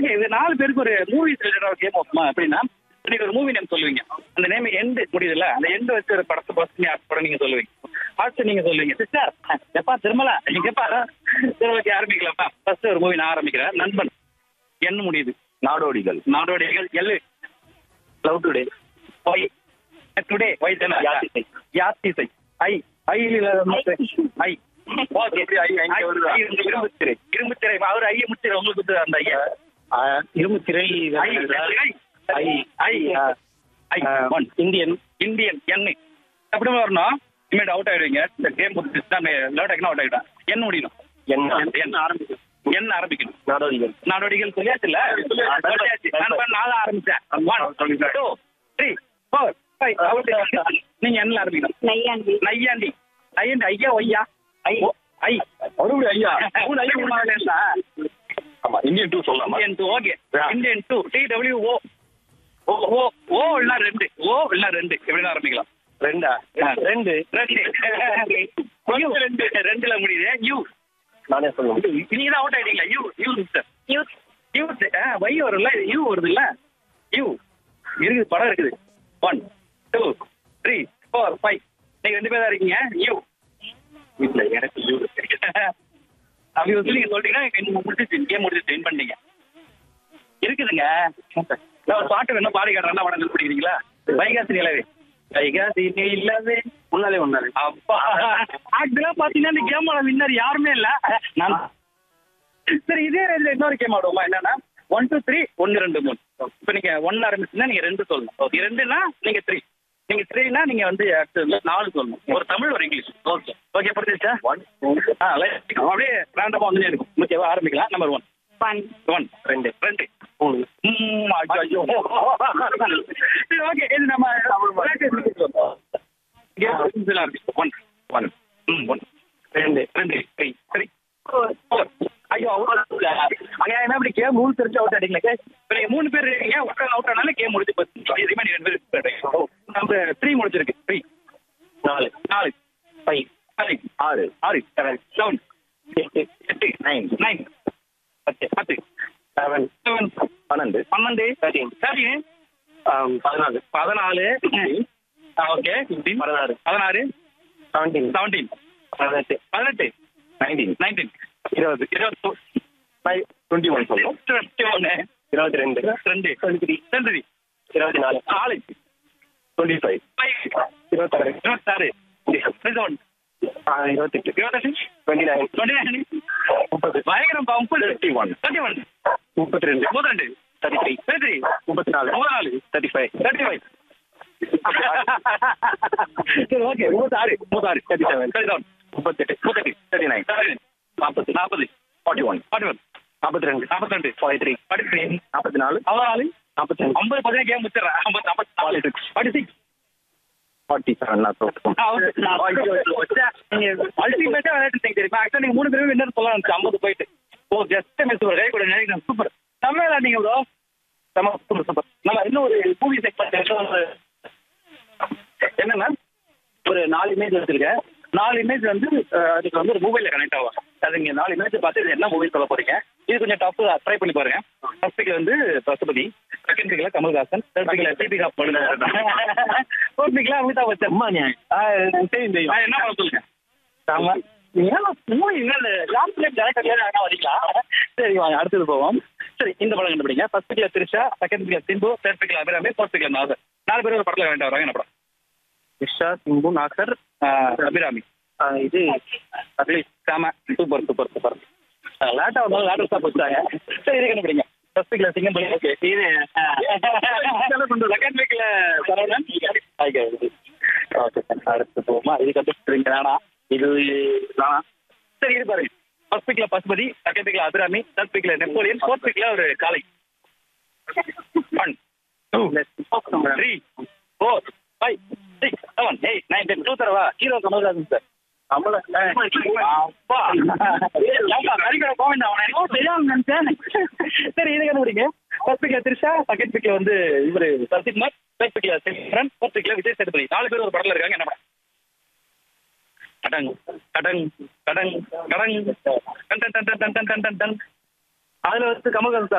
Okay இது நாலு பேருக்கு ஒரு மூவி ரிலேட்டட் கேம் ஆஃப்மா எப்படின்னா நீங்க ஒரு மூவி நேம் சொல்லுவீங்க அந்த நேம் எண்டு முடியுதுல்ல அந்த எண்டு வச்சு ஒரு படத்தை ஃபர்ஸ்ட் படம் நீங்க சொல்லுவீங்க ஃபர்ஸ்ட் நீங்க சொல்லுவீங்க சிஸ்டர் எப்பா திருமலா நீங்கப்பா சரி ஓகே ஆரம்பிக்கலாமா ஃபர்ஸ்ட் ஒரு மூவி நான் ஆரம்பிக்கிறேன் நண்பன் என்ன முடியுது நாடோடிகள் நாடோடிகள் எல்லு லவ் டுடே ஒய் டுடே ஒய் தானே Yaathisai. Yaathisai I I I okay எப்படி ஐ அங்க வருதா? இரும்புத்திரை இரும்புத்திரை அவர் ஐய முத்திரை உங்களுக்கு கொடுத்தது அந்த ஐயா இரும்பு திரை I I I I one Indian Indian எண்ணு எப்படி வரணும் இனிமேல் அவுட் ஆயிடுவீங்க இந்த கேம் முடிச்சுட்டு லேட் ஆகினா அவுட் ஆகிடும் என்ன முடியணும் என்ன என்ன ஆரம்பிக்கணும் என்ன ஆரம்பிக்கணும் நாடோடிகள் நடவடிக்கைகள் சொல்லியாச்சுல்ல சொல்லியாச்சு நான் இப்ப நாலு ஆரம்பிச்சேன் one two three four five out நீங்க என்ன ஆரம்பிக்கணும் நையாண்டி நையாண்டி நையாண்டி ஐயா ஒய்யா ஐ ஓ, ஐ மறுபடியும் ஐயா மூணு ஐயா மூணு ஆகலையா ஆமா இந்தியன் டூ சொல்லலாமா Indian two okay Yeah. Indian two T W O O O O இல்ல ரெண்டு ஓ இல்ல ரெண்டு எப்படி ஆரம்பிக்கலாம் ரெண்டா ஆ. ரெண்டு ரெண்டு யூ ரெண்டு ரெண்டுல முடியுது யூ நானே சொல்லுவேன் நீங்க தான் அவுட் ஆயிட்டீங்களா U U mister youth U Y வரும்ல யூ வருது இல்ல யூ இருக்குது படம் இருக்குது one two three four five நீங்க ரெண்டு பேர் தான் இருக்கீங்க யூ இல்ல எனக்கு யூ அப்படி வந்து நீங்க சொல்றீங்கன்னா முடிச்சு கேம் முடிச்சு வின் பண்ணீங்க இருக்குதுங்க நான் ஒரு பாட்டு வேணும் பாடி காட்டுறேன் படம் பிடிக்கிறீங்களா வைகாசி நிலவே வைகாசி நிலவே முன்னாலே ஒன்னாலே அப்பா ஆக்சுவலா பாத்தீங்கன்னா இந்த கேமோட வின்னர் யாருமே இல்ல நான் சரி இதே ரேஞ்சில் இன்னொரு கேம் ஆடுவோமா என்னன்னா ஒன் டூ த்ரீ ஒன்னு ரெண்டு மூணு இப்போ நீங்க ஒன் ஆரம்பிச்சுன்னா நீங்க ரெண்டு சொல்லணும் ஓகே ரெண்டுனா நீங்க த்ரீ நீங்க த்ரீனா நீங்க வந்து அடுத்து நாலு சொல்லணும் ஒரு தமிழ் ஒரு இங்கிலீஷ் ஓகே ஓகே புரிஞ்சிச்சா ஒன் ஆ லைட் அப்படியே ரேண்டமா வந்து இருக்கும் ஓகேவா ஆரம்பிக்கலாம் நம்பர் ஒன் ஒன் ஒன் ரெண்டு ரெண்டு மூணு ம், ஐயோ. சரி, ஓகே இது நம்ம ஒன் ஒன் ம் ஒன் ரெண்டு ரெண்டு சரி சரி ஃபோர் Four. ஐயோ அவுட் அங்க என்ன இப்படி கேம் ரூல் தெரிஞ்சு அவுட் ஆடிங்களே இப்போ நீங்க மூணு பேர் இருக்கீங்க ஒருத்தர் அவுட் ஆனாலும் கேம் முடிஞ்சு போச்சு ரிமைனிங் ரெண்டு பேர் இருக்கீங்க. நம்ம த்ரீ முடிச்சிருக்கு த்ரீ நாலு நாலு ஃபைவ் ஃபைவ் ஆறு ஆறு செவன் செவன் எட்டு எட்டு நைன் நைன் பத்து பத்து செவன் செவன் பன்னெண்டு பன்னெண்டு தேர்ட்டீன் தேர்ட்டீன் பதினாலு பதினாலு ஓகே ஃபிஃப்டீன் பதினாறு பதினாறு செவன்டீன் செவன்டீன் பதினெட்டு பதினெட்டு நைன்டீன் நைன்டீன் இருபது இருபத்தி ஃபைவ் டுவெண்ட்டி ஒன் சொல்லுவோம் டுவெண்ட்டி ஒன்று இருபத்தி ரெண்டு ரெண்டு டுவெண்ட்டி த்ரீ ரெண்டு இருபத்தி நாலு நாலு டுவெண்ட்டி ஃபைவ் ஃபைவ் இருபத்தாறு இருபத்தாறு இருபத்தி ஒன்று இருபத்தெட்டு இருபத்தெட்டு டுவெண்ட்டி நைன் டுவெண்ட்டி நைன் முப்பது பயங்கரம் முப்பது தேர்ட்டி ஒன் தேர்ட்டி ஒன் முப்பத்தி ரெண்டு முப்பத்தி ரெண்டு தேர்ட்டி த்ரீ தேர்ட்டி த்ரீ முப்பத்தி நாலு முப்பத்தி நாலு தேர்ட்டி ஃபைவ் தேர்ட்டி ஃபைவ் சரி ஓகே முப்பத்தாறு முப்பத்தாறு தேர்ட்டி செவன் தேர்ட்டி செவன் முப்பத்தெட்டு முப்பத்தெட்டு தேர்ட்டி நைன் நாற்பது நாற்பது ஃபார்ட்டி ஒன் ஃபார்ட்டி ஒன் நாற்பத்தி ரெண்டு நாற்பத்தி ரெண்டு ஃபார்ட்டி த்ரீ ஃபார்ட்டி த்ரீ நாற்பத்தி நாலு அவ்வளோ நாலு நாற்பத்தி அஞ்சு ஐம்பது பதினேழு கேம் முடிச்சிடறேன் ஐம்பது ஐம்பத்தி நாலு ஃபார்ட்டி சிக்ஸ் ஃபார்ட்டி செவன் அல்டிமேட்டா விளையாட்டு தெரியுமா ஆக்சுவலா நீங்க மூணு பேரும் வின்னர் சொல்லலாம் இருந்துச்சு ஐம்பது போயிட்டு ஓ ஜஸ்ட் மிஸ் ஒரு கை கூட நினைக்கிறேன் சூப்பர் செம்ம விளையாண்டீங்க ப்ரோ செம்ம சூப்பர் சூப்பர் நம்ம இன்னும் ஒரு மூவி செக்மெண்ட் என்னன்னா ஒரு நாலு இமேஜ் வச்சிருக்கேன் நாலு இமேஜ் வந்து அஹ், அதுக்கு வந்து ஒரு மொபைல்ல கனெக்ட் ஆகும் அது நீங்க நாலு இமேஜ் பார்த்து இது என்ன மூவி சொல்ல போறீங்க இது கொஞ்சம் டஃப் ட்ரை பண்ணி பாருங்க ஃபர்ஸ்ட் வந்து பசுபதி செகண்ட் பிக்ல கமல்ஹாசன் தேர்ட் பிக்ல தீபிகா ஃபோர்த் பிக்ல அமிதாப் பச்சன் அம்மா நியாயம் தெரியும் தெரியும் ஆ, என்ன பண்ண சொல்லுங்க ஆமா மூவி என்ன லாஸ்ட் டைம் டேரக்டர் யாரா வரீங்களா சரி வாங்க அடுத்தது போவோம் சரி இந்த படம் கண்டுபிடிங்க ஃபர்ஸ்ட் பிக்ல திரிஷா செகண்ட் பிக்ல சிம்பு தேர்ட் பிக்ல அபிராமி ஃபோர்த் பிக்ல நாசர் நாலு பேர் ஒரு படத்துல வேண்டாம் வராங்க என்ன படம் இஷா சிம்பு நாசர் ஆ, அபிராமி ஆ, இது அட்லீஸ்ட் சாம சூப்பர் சூப்பர் சூப்பர் லேட்டா வந்தாலும் லேட்டர் ஸ்டாப் வச்சாங்க சரி இது கண்டுபிடிங்க ஃபர்ஸ்ட் பிக்ல சிங்கம் பண்ணி ஓகே இது செகண்ட் பிக்ல சரவணன் ஓகே அடுத்து போமா இது கண்டுபிடிங்க வேணாம் இது வேணாம் சரி இது பாருங்க ஃபர்ஸ்ட் பிக்ல பசுபதி செகண்ட் பிக்ல அபிராமி தேர்ட் பிக்ல நெப்போலியன் ஃபோர்த் பிக்ல ஒரு காலை one two three four five six seven eight nine ten two தரவா ஹீரோ கமல்ஹாசன் சார் அப்பா ஏப்பா, கறிக்கடை கோவிந்தா, அவனை என்னமோ தெரியாம நினைச்சேன். சரி இது கண்டுபிடிங்க ஃபர்ஸ்ட் பிக்ல திரிஷா செகண்ட் பிக்ல வந்து இவரு சசிகுமார் தேர்ட் பிக்ல சிம்ரன் ஃபோர்த் பிக்ல விஜய் சேதுபதி நாலு பேர் ஒரு படத்துல இருக்காங்க என்ன படம் கடங் கடங் கடங் கடங் டன் டன் டன் டன் டன் டன் டன் டன் அதுல வந்து கமல்ஹாசன்